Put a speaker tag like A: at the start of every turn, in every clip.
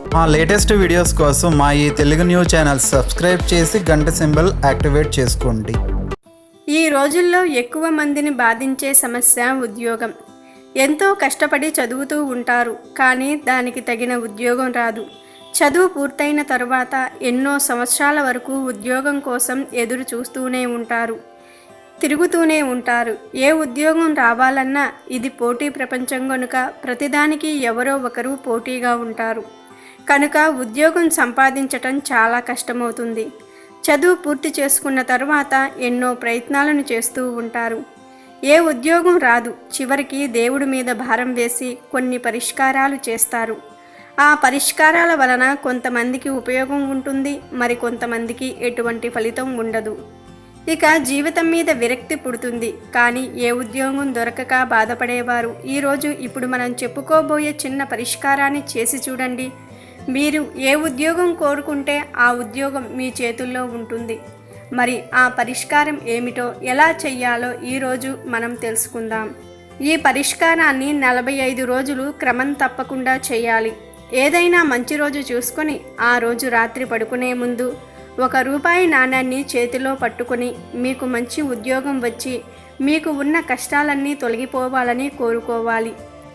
A: మా latest videos కోసం మా ఈ తెలుగు న్యూస్ ఛానల్ సబ్స్క్రైబ్ చేసి గంట సింబల్ యాక్టివేట్ చేసుకోండి
B: ఈ రోజుల్లో ఎక్కువ మందిని బాధించే సమస్య ఉద్యోగం ఎంతో కష్టపడి చదువుతూ ఉంటారు కానీ దానికి తగిన ఉద్యోగం రాదు చదువు పూర్తయిన తరువాత ఎన్నో సంవత్సరాల వరకు ఉద్యోగం కోసం ఎదురు చూస్తూనే ఉంటారు తిరుగుతూనే ఉంటారు ఏ ఉద్యోగం రావాలన్నా ఇది పోటీ ప్రపంచం కనుక ప్రతిదానికి ఎవరో ఒకరు పోటీగా ఉంటారు కనుక ఉద్యోగం సంపాదించటం చాలా కష్టమవుతుంది చదువు పూర్తి చేసుకున్న తర్వాత ఎన్నో ప్రయత్నాలను చేస్తూ ఉంటారు ఏ ఉద్యోగం రాదు చివరికి దేవుడి మీద భారం వేసి కొన్ని పరిష్కారాలు చేస్తారు ఆ పరిష్కారాల వలన కొంతమందికి ఉపయోగం ఉంటుంది మరి కొంతమందికి ఎటువంటి ఫలితం ఉండదు ఇక జీవితం మీద విరక్తి పుడుతుంది కానీ ఏ ఉద్యోగం దొరకక బాధపడేవారు ఈరోజు ఇప్పుడు మనం చెప్పుకోబోయే చిన్న పరిష్కారాన్ని చేసి చూడండి మీరు ఏ ఉద్యోగం కోరుకుంటే ఆ ఉద్యోగం మీ చేతుల్లో ఉంటుంది మరి ఆ పరిష్కారం ఏమిటో ఎలా చెయ్యాలో ఈరోజు మనం తెలుసుకుందాం ఈ పరిష్కారాన్ని నలభై ఐదు రోజులు క్రమం తప్పకుండా చేయాలి ఏదైనా మంచి రోజు చూసుకొని ఆ రోజు రాత్రి పడుకునే ముందు ఒక రూపాయి నాణ్యాన్ని చేతిలో పట్టుకొని మీకు మంచి ఉద్యోగం వచ్చి మీకు ఉన్న కష్టాలన్నీ తొలగిపోవాలని కోరుకోవాలి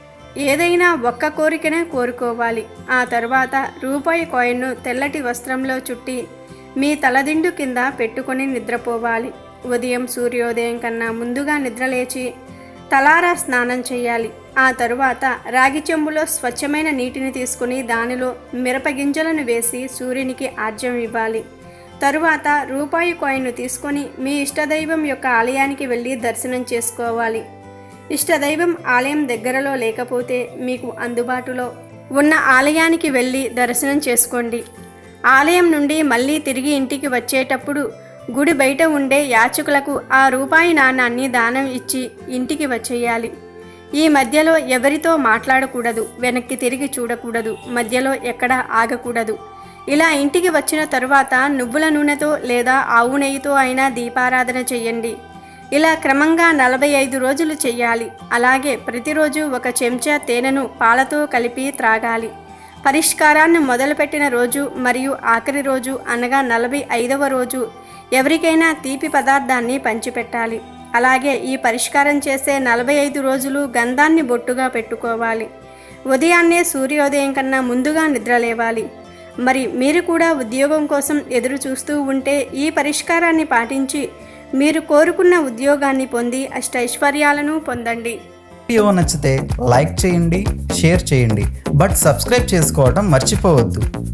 B: ఏదైనా ఒక్క కోరికనే కోరుకోవాలి ఆ తర్వాత రూపాయి కాయిన్ను తెల్లటి వస్త్రంలో చుట్టి మీ తలదిండు కింద పెట్టుకొని నిద్రపోవాలి ఉదయం సూర్యోదయం కన్నా ముందుగా నిద్రలేచి తలారా స్నానం చేయాలి ఆ తరువాత రాగి చెంబులో స్వచ్ఛమైన నీటిని తీసుకుని దానిలో మిరపగింజలను వేసి సూర్యునికి ఆర్జ్యం ఇవ్వాలి తరువాత రూపాయి కాయిన్ను తీసుకొని మీ ఇష్టదైవం యొక్క ఆలయానికి వెళ్ళి దర్శనం చేసుకోవాలి ఇష్టదైవం ఆలయం దగ్గరలో లేకపోతే మీకు అందుబాటులో ఉన్న ఆలయానికి వెళ్ళి దర్శనం చేసుకోండి ఆలయం నుండి మళ్ళీ తిరిగి ఇంటికి వచ్చేటప్పుడు గుడి బయట ఉండే యాచకులకు ఆ రూపాయి నాణాన్ని దానం ఇచ్చి ఇంటికి వచ్చేయాలి ఈ మధ్యలో ఎవరితో మాట్లాడకూడదు వెనక్కి తిరిగి చూడకూడదు మధ్యలో ఎక్కడ ఆగకూడదు ఇలా ఇంటికి వచ్చిన తరువాత నువ్వుల నూనెతో లేదా ఆవు నెయ్యితో అయినా దీపారాధన చెయ్యండి ఇలా క్రమంగా నలభై ఐదు రోజులు చెయ్యాలి అలాగే ప్రతిరోజు ఒక చెంచా తేనెను పాలతో కలిపి త్రాగాలి పరిష్కారాన్ని మొదలుపెట్టిన రోజు మరియు ఆఖరి రోజు అనగా నలభై ఐదవ రోజు ఎవరికైనా తీపి పదార్థాన్ని పంచిపెట్టాలి అలాగే ఈ పరిష్కారం చేసే నలభై ఐదు రోజులు గంధాన్ని బొట్టుగా పెట్టుకోవాలి ఉదయాన్నే సూర్యోదయం కన్నా ముందుగా నిద్రలేవాలి మరి మీరు కూడా ఉద్యోగం కోసం ఎదురు చూస్తూ ఉంటే ఈ పరిష్కారాన్ని పాటించి మీరు కోరుకున్న ఉద్యోగాన్ని పొంది అష్టైశ్వర్యాలను పొందండి
A: వీడియో నచ్చితే లైక్ చేయండి షేర్ చేయండి బట్ సబ్స్క్రైబ్ చేసుకోవడం మర్చిపోవద్దు